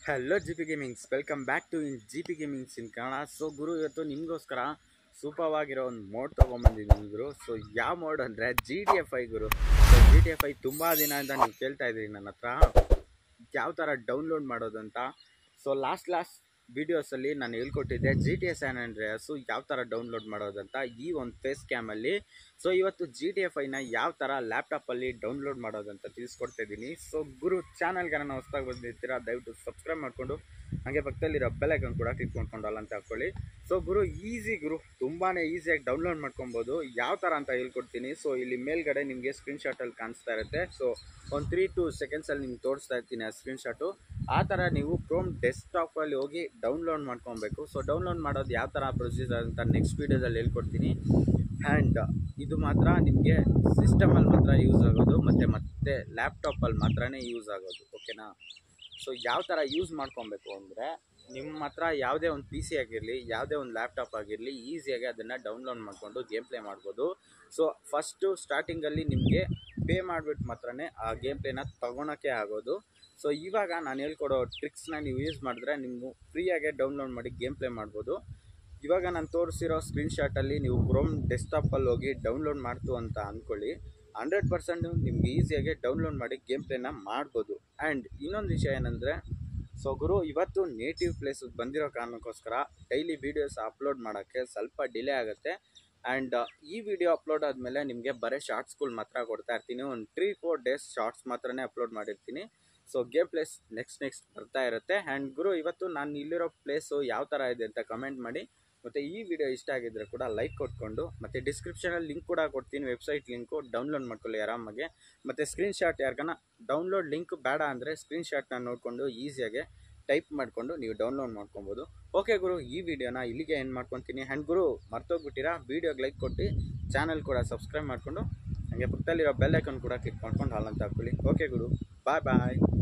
hello G P gamings welcome back to in G P gamings in Kannada so ಗುರು ಇವತ್ತು ನಿಮಗೋಸ್ಕರ ಸೂಪರ್ವಾಗಿರೋ ಒಂದು ಮೋಡ್ ತೊಗೊಂಬಂದಿದ್ದೀನಿ ಗುರು ಸೊ ಯಾವ ಮೋಡ್ ಅಂದರೆ ಜಿ ಟಿ ಎಫ್ ಐ ಗುರು so G T F I ತುಂಬ ದಿನದಿಂದ ನೀವು ಕೇಳ್ತಾ ಇದ್ದೀರಿ ನನ್ನ ಹತ್ರ ಯಾವ ಥರ ಡೌನ್ಲೋಡ್ ಮಾಡೋದು ಅಂತ ಸೊ ಲಾಸ್ಟ್ ಲಾಸ್ಟ್ ವೀಡಿಯೋಸಲ್ಲಿ ನಾನು ಹೇಳ್ಕೊಟ್ಟಿದ್ದೆ ಜಿ ಟಿ ಎಸ್ ಆ್ಯನ್ ಆಂಡ್ರಿಯಾಸು ಯಾವ ಥರ ಡೌನ್ಲೋಡ್ ಮಾಡೋದಂತ ಈ ಒಂದು ಫೇಸ್ ಕ್ಯಾಮಲ್ಲಿ ಸೊ ಇವತ್ತು ಜಿ ಟಿ ಎಫ್ ಐನ ಯಾವ ಥರ ಲ್ಯಾಪ್ಟಾಪಲ್ಲಿ ಡೌನ್ಲೋಡ್ ಮಾಡೋದಂತ ತಿಳಿಸ್ಕೊಡ್ತಾ ಇದ್ದೀನಿ ಸೊ ಗುರು ಚಾನಲ್ಗೆ ನಾನು ಹೊಸ್ದಾಗಿ ಬಂದಿರ್ತೀರಾ ದಯವಿಟ್ಟು ಸಬ್ಸ್ಕ್ರೈಬ್ ಮಾಡಿಕೊಂಡು ಹಾಗೆ ಪಕ್ಕದಲ್ಲಿರೋ ಬೆಲ್ ಐಕನ್ ಕೂಡ ಕ್ಲಿಕ್ ಮಾಡ್ಕೊಂಡು ಅಲ್ಲ ಅಂತ ಹಾಕ್ಕೊಳ್ಳಿ ಸೊ ಗುರು ಈಸಿ ಗುರು ತುಂಬಾ ಈಸಿಯಾಗಿ ಡೌನ್ಲೋಡ್ ಮಾಡ್ಕೊಬೋದು ಯಾವ ಥರ ಅಂತ ಹೇಳ್ಕೊಡ್ತೀನಿ ಸೊ ಇಲ್ಲಿ ಮೇಲ್ಗಡೆ ನಿಮಗೆ ಸ್ಕ್ರೀನ್ಶಾಟಲ್ಲಿ ಕಾಣಿಸ್ತಾ ಇರುತ್ತೆ ಸೊ ಒಂದು ತ್ರೀ ಟು ಸೆಕೆಂಡ್ಸಲ್ಲಿ ನಿಮ್ಗೆ ತೋರಿಸ್ತಾ ಇರ್ತೀನಿ ಆ ಸ್ಕ್ರೀನ್ಶಾಟು ಆ ಥರ ನೀವು ಕ್ರೋಮ್ ಡೆಸ್ಕ್ಟಾಪಲ್ಲಿ ಹೋಗಿ ಡೌನ್ಲೋಡ್ ಮಾಡ್ಕೊಬೇಕು ಸೊ ಡೌನ್ಲೋಡ್ ಮಾಡೋದು ಯಾವ ಥರ ಪ್ರೊಸೀಜರ್ ಅಂತ ನೆಕ್ಸ್ಟ್ ವೀಡಿಯೋದಲ್ಲಿ ಹೇಳ್ಕೊಡ್ತೀನಿ ಆ್ಯಂಡ್ ಇದು ಮಾತ್ರ ನಿಮಗೆ ಸಿಸ್ಟಮಲ್ಲಿ ಮಾತ್ರ ಯೂಸ್ ಆಗೋದು ಮತ್ತು ಮತ್ತೆ ಲ್ಯಾಪ್ಟಾಪಲ್ಲಿ ಮಾತ್ರನೇ ಯೂಸ್ ಆಗೋದು ಓಕೆನಾ ಸೊ ಯಾವ ಥರ ಯೂಸ್ ಮಾಡ್ಕೊಬೇಕು ಅಂದರೆ ನಿಮ್ಮ ಹತ್ರ ಯಾವುದೇ ಒಂದು ಪಿ ಸಿ ಆಗಿರಲಿ ಯಾವುದೇ ಒಂದು ಲ್ಯಾಪ್ಟಾಪ್ ಆಗಿರಲಿ ಈಸಿಯಾಗಿ ಅದನ್ನು ಡೌನ್ಲೋಡ್ ಮಾಡಿಕೊಂಡು ಗೇಮ್ ಪ್ಲೇ ಮಾಡ್ಬೋದು ಸೊ ಫಸ್ಟು ಸ್ಟಾರ್ಟಿಂಗಲ್ಲಿ ನಿಮಗೆ ಪೇ ಮಾಡಿಬಿಟ್ಟು ಮಾತ್ರನೇ ಆ ಗೇಮ್ ಪ್ಲೇನ ತೊಗೊಳಕ್ಕೆ ಆಗೋದು ಸೊ ಇವಾಗ ನಾನು ಹೇಳ್ಕೊಡೋ ಟ್ರಿಕ್ಸ್ನ ನೀವು ಯೂಸ್ ಮಾಡಿದ್ರೆ ನೀವು ಫ್ರೀಯಾಗೆ ಡೌನ್ಲೋಡ್ ಮಾಡಿ ಗೇಮ್ ಪ್ಲೇ ಮಾಡ್ಬೋದು ಇವಾಗ ನಾನು ತೋರಿಸಿರೋ ಸ್ಕ್ರೀನ್ಶಾಟಲ್ಲಿ ನೀವು ಕ್ರೋಮ್ ಡೆಸ್ಕ್ಟಾಪಲ್ಲಿ ಹೋಗಿ ಡೌನ್ಲೋಡ್ ಮಾಡ್ತು ಅಂತ ಅಂದ್ಕೊಳ್ಳಿ ಹಂಡ್ರೆಡ್ ಪರ್ಸೆಂಟ್ ನಿಮ್ಗೆ ಈಸಿಯಾಗಿ ಡೌನ್ಲೋಡ್ ಮಾಡಿ ಗೇಮ್ ಪ್ಲೇನ ಮಾಡ್ಬೋದು ಆ್ಯಂಡ್ ಇನ್ನೊಂದು ವಿಷಯ ಏನಂದರೆ ಸೊ ಗುರು ಇವತ್ತು ನೇಟಿವ್ ಪ್ಲೇಸಿಗೆ ಬಂದಿರೋ ಕಾರಣಕ್ಕೋಸ್ಕರ ಡೈಲಿ ವೀಡಿಯೋಸ್ ಅಪ್ಲೋಡ್ ಮಾಡೋಕ್ಕೆ ಸ್ವಲ್ಪ ಡಿಲೇ ಆಗುತ್ತೆ ಆ್ಯಂಡ್ ಈ ವಿಡಿಯೋ ಅಪ್ಲೋಡ್ ಆದಮೇಲೆ ನಿಮಗೆ ಬರೀ ಶಾರ್ಟ್ಸ್ಗಳು ಮಾತ್ರ ಕೊಡ್ತಾ ಇರ್ತೀನಿ ಒಂದು ತ್ರೀ ಫೋರ್ ಡೇಸ್ ಶಾರ್ಟ್ಸ್ ಮಾತ್ರನೇ ಅಪ್ಲೋಡ್ ಮಾಡಿರ್ತೀನಿ so game plays next next ಬರ್ತಾ ಇರುತ್ತೆ ಆ್ಯಂಡ್ ಗುರು ಇವತ್ತು ನಾನು ಇಲ್ಲಿರೋ ಪ್ಲೇಸು ಯಾವ ಥರ ಇದೆ ಅಂತ ಕಮೆಂಟ್ ಮಾಡಿ ಮತ್ತು ಈ ವಿಡಿಯೋ ಇಷ್ಟ ಆಗಿದ್ದರೆ ಕೂಡ ಲೈಕ್ ಕೊಟ್ಕೊಂಡು ಮತ್ತು ಡಿಸ್ಕ್ರಿಪ್ಷನಲ್ಲಿ ಲಿಂಕ್ ಕೂಡ ಕೊಡ್ತೀನಿ ವೆಬ್ಸೈಟ್ ಲಿಂಕು ಡೌನ್ಲೋಡ್ ಮಾಡ್ಕೊಳ್ಳಿ ಆರಾಮಾಗೆ ಮತ್ತು ಸ್ಕ್ರೀನ್ಶಾಟ್ ಯಾರಿಗಾನ ಡೌನ್ಲೋಡ್ ಲಿಂಕ್ ಬೇಡ ಅಂದರೆ ಸ್ಕ್ರೀನ್ಶಾಟ್ನ ನೋಡಿಕೊಂಡು ಈಸಿಯಾಗಿ ಟೈಪ್ ಮಾಡಿಕೊಂಡು ನೀವು ಡೌನ್ಲೋಡ್ ಮಾಡ್ಕೊಬೋದು ಓಕೆ ಗುರು ಈ ವಿಡಿಯೋನ ಇಲ್ಲಿಗೆ ಏನು ಮಾಡ್ಕೊತೀನಿ ಆ್ಯಂಡ್ ಗುರು ಮರ್ತೋಗ್ಬಿಟ್ಟಿರಾ ವೀಡಿಯೋಗೆ ಲೈಕ್ ಕೊಟ್ಟು ಚಾನಲ್ ಕೂಡ ಸಬ್ಸ್ಕ್ರೈಬ್ ಮಾಡಿಕೊಂಡು ಹಾಗೆ ಪಕ್ಕದಲ್ಲಿರೋ ಬೆಲ್ ಐಕನ್ ಕೂಡ ಕ್ಲಿಕ್ ಮಾಡ್ಕೊಂಡು ಹಾಲ್ ಅಂತ ಹಾಕ್ಕೊಳ್ಳಿ ಓಕೆ ಗುರು ಬಾಯ್ ಬಾಯ್